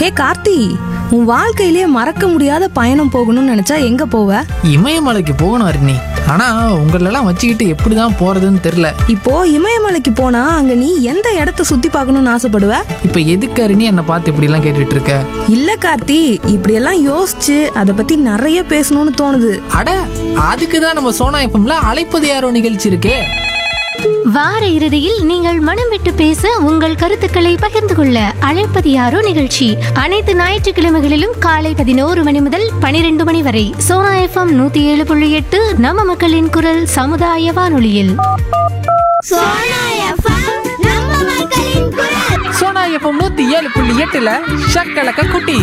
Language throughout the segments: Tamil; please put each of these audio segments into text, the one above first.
ஹே கார்த்தி உன் வாழ்க்கையிலே மறக்க முடியாத பயணம் போகணும்னு நினைச்சா எங்க போவ இமயமலைக்கு போகணும் அருணி ஆனா உங்களெல்லாம் வச்சுக்கிட்டு எப்படிதான் போறதுன்னு தெரியல இப்போ இமயமலைக்கு போனா அங்க நீ எந்த இடத்த சுத்தி பார்க்கணும்னு ஆசைப்படுவ இப்ப எதுக்கு அருணி என்னை பார்த்து இப்படி எல்லாம் கேட்டுட்டு இருக்க இல்ல கார்த்தி இப்படியெல்லாம் யோசிச்சு அதை பத்தி நிறைய பேசணும்னு தோணுது அட அதுக்கு தான் நம்ம சோனா எஃப்எம்ல அழைப்பது யாரோ நிகழ்ச்சி இருக்கே வார இறுதியில் நீங்கள் மனம் விட்டு பேச உங்கள் கருத்துக்களை பகிர்ந்து கொள்ள அழைப்பது யாரோ நிகழ்ச்சி அனைத்து ஞாயிற்றுக்கிழமைகளிலும் காலை பதினோரு மணி முதல் பனிரெண்டு மணி வரை சோனா எஃப்எம் நூத்தி ஏழு புள்ளி எட்டு நம்ம மக்களின் குரல் சமுதாய வானொலியில் சோனா எஃப்எம் நம்ம மக்களின் குரல் சோனா எஃப்எம் நூத்தி ஏழு புள்ளி எட்டுல ஷக்கலக்க குட்டி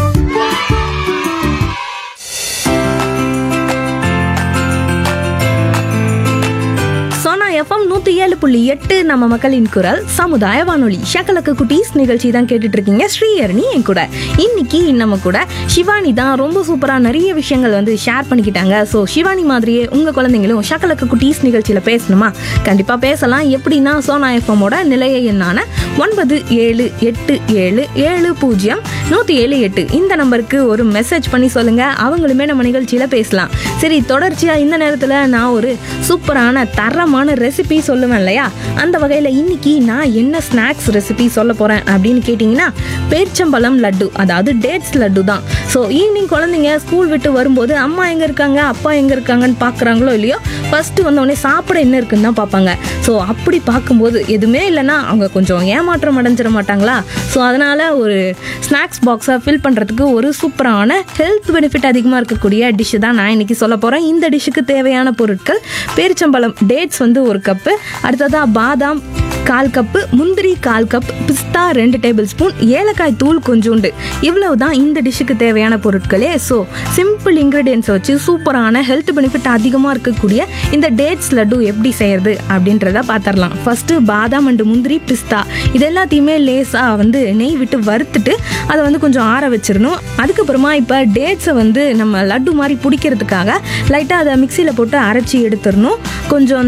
சோனா எஃப்எம் நூத்தி ஏழு புள்ளி எட்டு நம்ம மக்களின் குரல் சமுதாய வானொலி ஷக்கலக்க குட்டீஸ் நிகழ்ச்சி தான் கேட்டுட்டு இருக்கீங்க ஸ்ரீஹரணி என் கூட இன்னைக்கு நம்ம கூட சிவானி தான் ரொம்ப சூப்பரா நிறைய விஷயங்கள் வந்து ஷேர் பண்ணிக்கிட்டாங்க ஸோ சிவானி மாதிரியே உங்க குழந்தைங்களும் ஷக்கலக்க குட்டீஸ் நிகழ்ச்சியில பேசணுமா கண்டிப்பா பேசலாம் எப்படின்னா சோனா எஃப்எம்மோட நிலைய எண்ணான ஒன்பது ஏழு எட்டு ஏழு ஏழு பூஜ்ஜியம் நூற்றி ஏழு எட்டு இந்த நம்பருக்கு ஒரு மெசேஜ் பண்ணி சொல்லுங்க அவங்களுமே நம்ம நிகழ்ச்சியில் பேசலாம் சரி தொடர்ச்சியாக இந்த நேரத்தில் நான் ஒரு சூப்பரான தரமான ரெசிபி சொல்லுவேன் இல்லையா அந்த வகையில் இன்னைக்கு நான் என்ன ஸ்நாக்ஸ் ரெசிபி சொல்ல போகிறேன் அப்படின்னு கேட்டிங்கன்னா பேர்ச்சம்பழம் லட்டு அதாவது டேட்ஸ் லட்டு தான் ஸோ ஈவினிங் குழந்தைங்க ஸ்கூல் விட்டு வரும்போது அம்மா எங்கே இருக்காங்க அப்பா எங்கே இருக்காங்கன்னு பார்க்குறாங்களோ இல்லையோ ஃபஸ்ட்டு வந்தோடனே சாப்பிட என்ன இருக்குன்னு தான் பார்ப்பாங்க ஸோ அப்படி பார்க்கும்போது எதுவுமே இல்லைன்னா அவங்க கொஞ்சம் ஏமாற்றம் அடைஞ்சிட மாட்டாங்களா ஸோ அதனால் ஒரு ஸ்நாக்ஸ் பாக்ஸை ஃபில் பண்ணுறதுக்கு ஒரு சூப்பரான ஹெல்த் பெனிஃபிட் அதிகமாக இருக்கக்கூடிய டிஷ்ஷு தான் நான் இன்னைக்கு சொல்ல போகிறேன் இந்த டிஷ்ஷுக்கு தேவையான பொருட்கள் பேரிச்சம்பழம் டேட்ஸ் வந்து ஒரு கப்பு அடுத்ததாக பாதாம் கால் கப்பு முந்திரி கால் கப் பிஸ்தா ரெண்டு டேபிள் ஸ்பூன் ஏலக்காய் தூள் கொஞ்சோண்டு இவ்வளவு தான் இந்த டிஷ்ஷுக்கு தேவையான பொருட்களே ஸோ சிம்பிள் இன்க்ரீடியன்ஸ் வச்சு சூப்பரான ஹெல்த் பெனிஃபிட் அதிகமாக இருக்கக்கூடிய இந்த டேட்ஸ் லட்டு எப்படி செய்யறது அப்படின்றத பார்த்துடலாம் ஃபர்ஸ்ட்டு பாதாம் அண்டு முந்திரி பிஸ்தா இது எல்லாத்தையுமே லேசாக வந்து நெய் விட்டு வறுத்துட்டு அதை வந்து கொஞ்சம் ஆற வச்சிடணும் அதுக்கப்புறமா இப்போ டேட்ஸை வந்து நம்ம லட்டு மாதிரி பிடிக்கிறதுக்காக லைட்டாக அதை மிக்சியில் போட்டு அரைச்சி எடுத்துடணும் கொஞ்சம்